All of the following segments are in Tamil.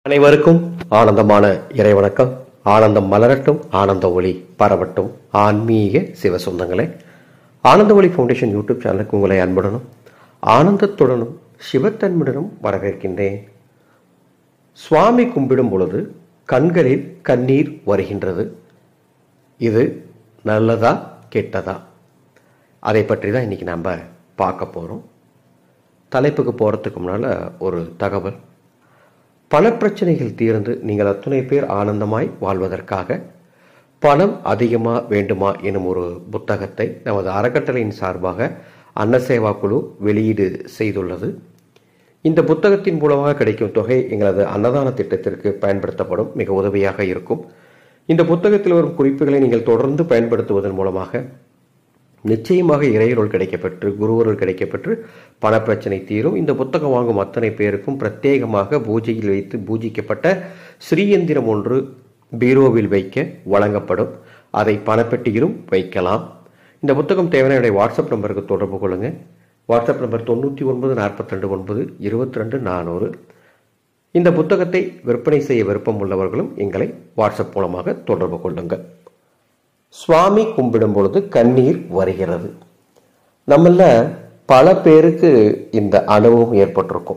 அனைவருக்கும் ஆனந்தமான இறைவணக்கம் ஆனந்தம் மலரட்டும் ஆனந்த ஒளி பரவட்டும் ஆன்மீக சிவ சொந்தங்களே ஆனந்த ஒளி ஃபவுண்டேஷன் யூடியூப் சேனலுக்கு உங்களை அன்புடனும் ஆனந்தத்துடனும் சிவத்தன்மையுடனும் வரவேற்கின்றேன் சுவாமி கும்பிடும் பொழுது கண்களில் கண்ணீர் வருகின்றது இது நல்லதா கெட்டதா அதை பற்றி தான் இன்னைக்கு நம்ம பார்க்க போகிறோம் தலைப்புக்கு போகிறதுக்கு முன்னால் ஒரு தகவல் பல பிரச்சனைகள் தீர்ந்து நீங்கள் அத்துணை பேர் ஆனந்தமாய் வாழ்வதற்காக பணம் அதிகமா வேண்டுமா எனும் ஒரு புத்தகத்தை நமது அறக்கட்டளையின் சார்பாக அன்னசேவா குழு வெளியீடு செய்துள்ளது இந்த புத்தகத்தின் மூலமாக கிடைக்கும் தொகை எங்களது அன்னதான திட்டத்திற்கு பயன்படுத்தப்படும் மிக உதவியாக இருக்கும் இந்த புத்தகத்தில் வரும் குறிப்புகளை நீங்கள் தொடர்ந்து பயன்படுத்துவதன் மூலமாக நிச்சயமாக இறையருள் கிடைக்கப்பெற்று குருவருள் கிடைக்கப்பெற்று பணப்பிரச்சனை தீரும் இந்த புத்தகம் வாங்கும் அத்தனை பேருக்கும் பிரத்யேகமாக பூஜையில் வைத்து பூஜிக்கப்பட்ட ஸ்ரீயந்திரம் ஒன்று பீரோவில் வைக்க வழங்கப்படும் அதை பணப்பெட்டியிலும் வைக்கலாம் இந்த புத்தகம் தேவையான என்னுடைய வாட்ஸ்அப் நம்பருக்கு தொடர்பு கொள்ளுங்க வாட்ஸ்அப் நம்பர் தொண்ணூற்றி ஒன்பது நாற்பத்தி ரெண்டு ஒன்பது இருபத்தி ரெண்டு நானூறு இந்த புத்தகத்தை விற்பனை செய்ய விருப்பம் உள்ளவர்களும் எங்களை வாட்ஸ்அப் மூலமாக தொடர்பு கொள்ளுங்கள் சுவாமி கும்பிடும் பொழுது கண்ணீர் வருகிறது நம்மள பல பேருக்கு இந்த அனுபவம் ஏற்பட்டிருக்கும்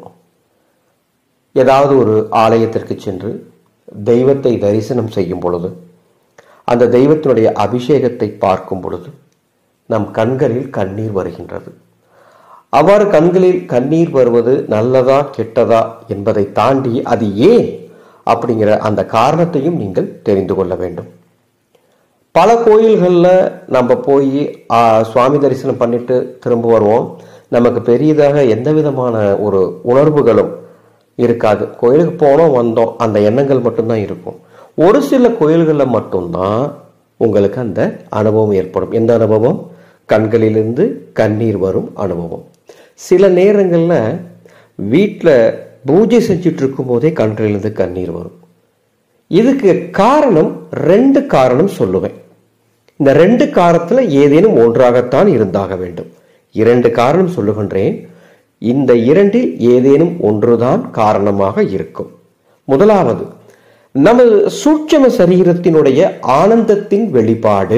ஏதாவது ஒரு ஆலயத்திற்கு சென்று தெய்வத்தை தரிசனம் செய்யும் பொழுது அந்த தெய்வத்தினுடைய அபிஷேகத்தை பார்க்கும் பொழுது நம் கண்களில் கண்ணீர் வருகின்றது அவ்வாறு கண்களில் கண்ணீர் வருவது நல்லதா கெட்டதா என்பதை தாண்டி அது ஏன் அப்படிங்கிற அந்த காரணத்தையும் நீங்கள் தெரிந்து கொள்ள வேண்டும் பல கோயில்களில் நம்ம போய் ஆ, சுவாமி தரிசனம் பண்ணிட்டு திரும்ப வருவோம் நமக்கு பெரியதாக எந்த விதமான ஒரு உணர்வுகளும் இருக்காது கோயிலுக்கு போனோம் வந்தோம் அந்த எண்ணங்கள் மட்டும்தான் இருக்கும் ஒரு சில கோயில்களில் மட்டும்தான் உங்களுக்கு அந்த அனுபவம் ஏற்படும் எந்த அனுபவம் கண்களிலிருந்து கண்ணீர் வரும் அனுபவம் சில நேரங்களில் வீட்டில் பூஜை செஞ்சுட்டு இருக்கும் போதே கண்களிலிருந்து கண்ணீர் வரும் இதுக்கு காரணம் ரெண்டு காரணம் சொல்லுவேன் இந்த ரெண்டு காரணத்துல ஏதேனும் ஒன்றாகத்தான் இருந்தாக வேண்டும் இரண்டு காரணம் சொல்லுகின்றேன் இந்த இரண்டில் ஏதேனும் ஒன்றுதான் காரணமாக இருக்கும் முதலாவது நமது சூட்சம சரீரத்தினுடைய ஆனந்தத்தின் வெளிப்பாடு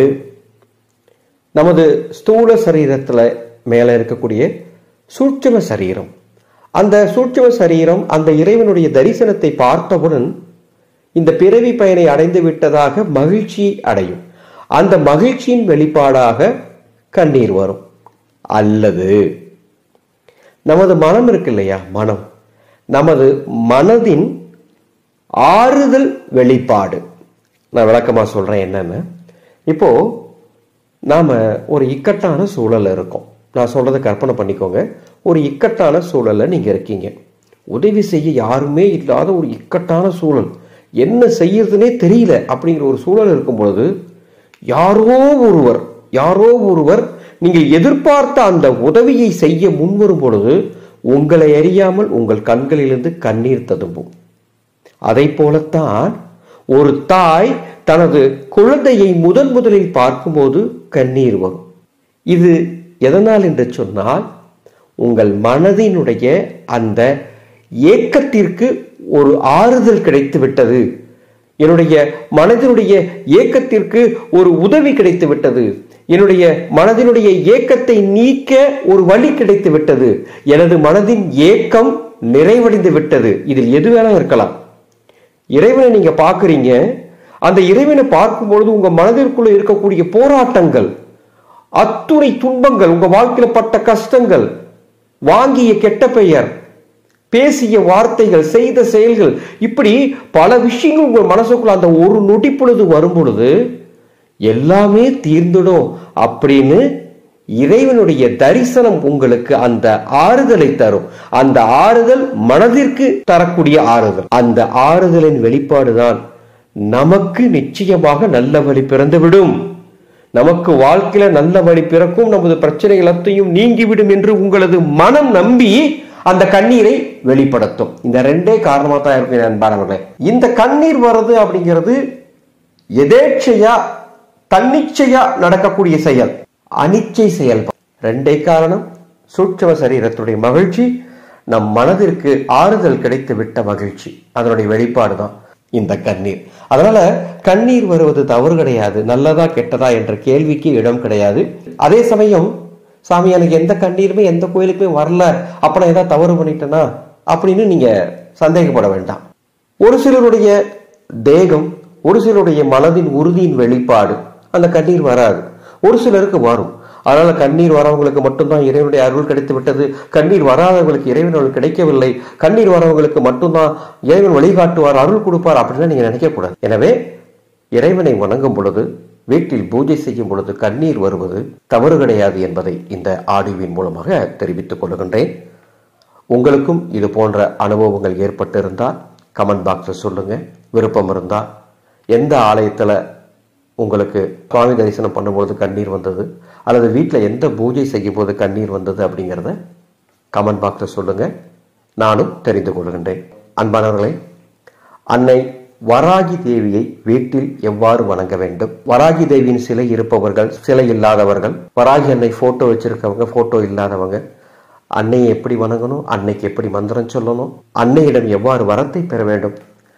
நமது ஸ்தூல சரீரத்துல மேல இருக்கக்கூடிய சூட்சம சரீரம் அந்த சூட்சம சரீரம் அந்த இறைவனுடைய தரிசனத்தை பார்த்தவுடன் இந்த பிறவி பயனை அடைந்து விட்டதாக மகிழ்ச்சி அடையும் அந்த மகிழ்ச்சியின் வெளிப்பாடாக கண்ணீர் வரும் அல்லது நமது மனம் இருக்கு இல்லையா மனம் நமது மனதின் ஆறுதல் வெளிப்பாடு நான் விளக்கமா சொல்றேன் என்னன்னு இப்போ நாம ஒரு இக்கட்டான சூழல்ல இருக்கோம் நான் சொல்றதை கற்பனை பண்ணிக்கோங்க ஒரு இக்கட்டான சூழல்ல நீங்க இருக்கீங்க உதவி செய்ய யாருமே இல்லாத ஒரு இக்கட்டான சூழல் என்ன செய்யறதுனே தெரியல அப்படிங்கிற ஒரு சூழல் இருக்கும் பொழுது யாரோ ஒருவர் யாரோ ஒருவர் நீங்கள் எதிர்பார்த்த அந்த உதவியை செய்ய முன்வரும் பொழுது உங்களை அறியாமல் உங்கள் கண்களிலிருந்து கண்ணீர் ததும்பும் அதை போலத்தான் ஒரு தாய் தனது குழந்தையை முதன் முதலில் பார்க்கும்போது கண்ணீர் வரும் இது எதனால் என்று சொன்னால் உங்கள் மனதினுடைய அந்த ஏக்கத்திற்கு ஒரு ஆறுதல் கிடைத்து விட்டது என்னுடைய மனதினுடைய ஏக்கத்திற்கு ஒரு உதவி கிடைத்து விட்டது என்னுடைய மனதினுடைய ஏக்கத்தை நீக்க ஒரு வழி கிடைத்து விட்டது எனது மனதின் ஏக்கம் நிறைவடைந்து விட்டது இதில் எது வேணா இருக்கலாம் இறைவனை நீங்க பார்க்கறீங்க அந்த இறைவனை பார்க்கும் பொழுது உங்க மனதிற்குள்ள இருக்கக்கூடிய போராட்டங்கள் அத்துணை துன்பங்கள் உங்க வாழ்க்கையில பட்ட கஷ்டங்கள் வாங்கிய கெட்ட பெயர் பேசிய வார்த்தைகள் செய்த செயல்கள் இப்படி பல விஷயங்கள் உங்க மனசுக்குள்ள அந்த ஒரு நொடி பொழுது வரும் பொழுது எல்லாமே தீர்ந்துடும் அப்படின்னு இறைவனுடைய தரிசனம் உங்களுக்கு அந்த ஆறுதலை தரும் அந்த ஆறுதல் மனதிற்கு தரக்கூடிய ஆறுதல் அந்த ஆறுதலின் வெளிப்பாடுதான் நமக்கு நிச்சயமாக நல்ல வழி பிறந்துவிடும் நமக்கு வாழ்க்கையில நல்ல வழி பிறக்கும் நமது பிரச்சனைகள் அத்தையும் நீங்கிவிடும் என்று உங்களது மனம் நம்பி அந்த கண்ணீரை வெளிப்படுத்தும் இந்த ரெண்டே காரணமா தான் இருக்கு அன்பானவர்களே இந்த கண்ணீர் வர்றது அப்படிங்கிறது எதேச்சையா தன்னிச்சையா நடக்கக்கூடிய செயல் அனிச்சை செயல் ரெண்டே காரணம் சூட்சம சரீரத்துடைய மகிழ்ச்சி நம் மனதிற்கு ஆறுதல் கிடைத்து விட்ட மகிழ்ச்சி அதனுடைய வெளிப்பாடு தான் இந்த கண்ணீர் அதனால கண்ணீர் வருவது தவறு கிடையாது நல்லதா கெட்டதா என்ற கேள்விக்கு இடம் கிடையாது அதே சமயம் சாமி எனக்கு எந்த கண்ணீருமே எந்த கோயிலுக்குமே வரல அப்ப நான் ஏதாவது தவறு பண்ணிட்டேனா அப்படின்னு நீங்க சந்தேகப்பட வேண்டாம் ஒரு சிலருடைய தேகம் ஒரு சிலருடைய மனதின் உறுதியின் வெளிப்பாடு அந்த கண்ணீர் வராது ஒரு சிலருக்கு வரும் அதனால கண்ணீர் வரவங்களுக்கு மட்டும்தான் இறைவனுடைய அருள் கிடைத்து விட்டது கண்ணீர் வராதவங்களுக்கு இறைவன் அருள் கிடைக்கவில்லை கண்ணீர் வரவங்களுக்கு மட்டும்தான் இறைவன் வழிகாட்டுவார் அருள் கொடுப்பார் அப்படின்னு நீங்க நினைக்க கூடாது எனவே இறைவனை வணங்கும் பொழுது வீட்டில் பூஜை செய்யும் பொழுது கண்ணீர் வருவது தவறு கிடையாது என்பதை இந்த ஆடியோவின் மூலமாக தெரிவித்துக் கொள்கின்றேன் உங்களுக்கும் இது போன்ற அனுபவங்கள் ஏற்பட்டிருந்தால் கமெண்ட் பாக்ஸில் சொல்லுங்க விருப்பம் இருந்தால் எந்த ஆலயத்தில் உங்களுக்கு சுவாமி தரிசனம் பண்ணும்பொழுது கண்ணீர் வந்தது அல்லது வீட்டில் எந்த பூஜை செய்யும் போது கண்ணீர் வந்தது அப்படிங்கிறத கமெண்ட் பாக்ஸில் சொல்லுங்க நானும் தெரிந்து கொள்கின்றேன் அன்பானவர்களே அன்னை வராகி தேவியை வீட்டில் எவ்வாறு வணங்க வேண்டும் வராகி தேவியின் சிலை இருப்பவர்கள் சிலை இல்லாதவர்கள் வராகி அன்னை போட்டோ வச்சிருக்கவங்க போட்டோ இல்லாதவங்க அன்னையை எப்படி வணங்கணும் அன்னைக்கு எப்படி மந்திரம் சொல்லணும் அன்னையிடம் எவ்வாறு வரத்தை பெற வேண்டும்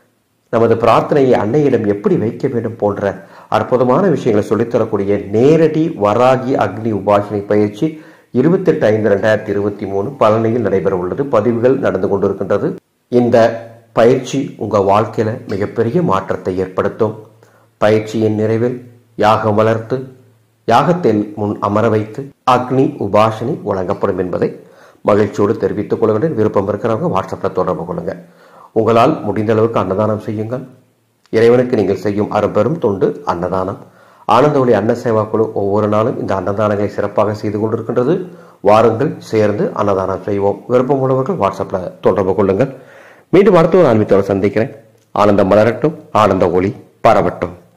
நமது பிரார்த்தனையை அன்னையிடம் எப்படி வைக்க வேண்டும் போன்ற அற்புதமான விஷயங்களை சொல்லித்தரக்கூடிய நேரடி வராகி அக்னி உபாசனை பயிற்சி இருபத்தெட்டு ஐந்து ரெண்டாயிரத்தி இருபத்தி மூணு பழனியில் நடைபெற உள்ளது பதிவுகள் நடந்து கொண்டிருக்கின்றது இந்த பயிற்சி உங்க வாழ்க்கையில மிகப்பெரிய மாற்றத்தை ஏற்படுத்தும் பயிற்சியின் நிறைவில் யாகம் வளர்த்து யாகத்தில் முன் அமர வைத்து அக்னி உபாசனை வழங்கப்படும் என்பதை மகிழ்ச்சியோடு தெரிவித்துக் கொள்கின்றேன் விருப்பம் இருக்கிறவங்க வாட்ஸ்அப்பில் தொடர்பு கொள்ளுங்க உங்களால் முடிந்த அளவுக்கு அன்னதானம் செய்யுங்கள் இறைவனுக்கு நீங்கள் செய்யும் அரும்பெரும் தொண்டு அன்னதானம் ஆனந்த ஒளி அன்ன சேவா குழு ஒவ்வொரு நாளும் இந்த அன்னதானங்களை சிறப்பாக செய்து கொண்டிருக்கின்றது வாருங்கள் சேர்ந்து அன்னதானம் செய்வோம் விருப்பம் உள்ளவர்கள் வாட்ஸ்அப்பில் தொடர்பு கொள்ளுங்கள் மீண்டும் அடுத்த ஒரு ஆன்மீகத்தோடு சந்திக்கிறேன் ஆனந்தம் மலரட்டும் ஆனந்த ஒளி பரவட்டும்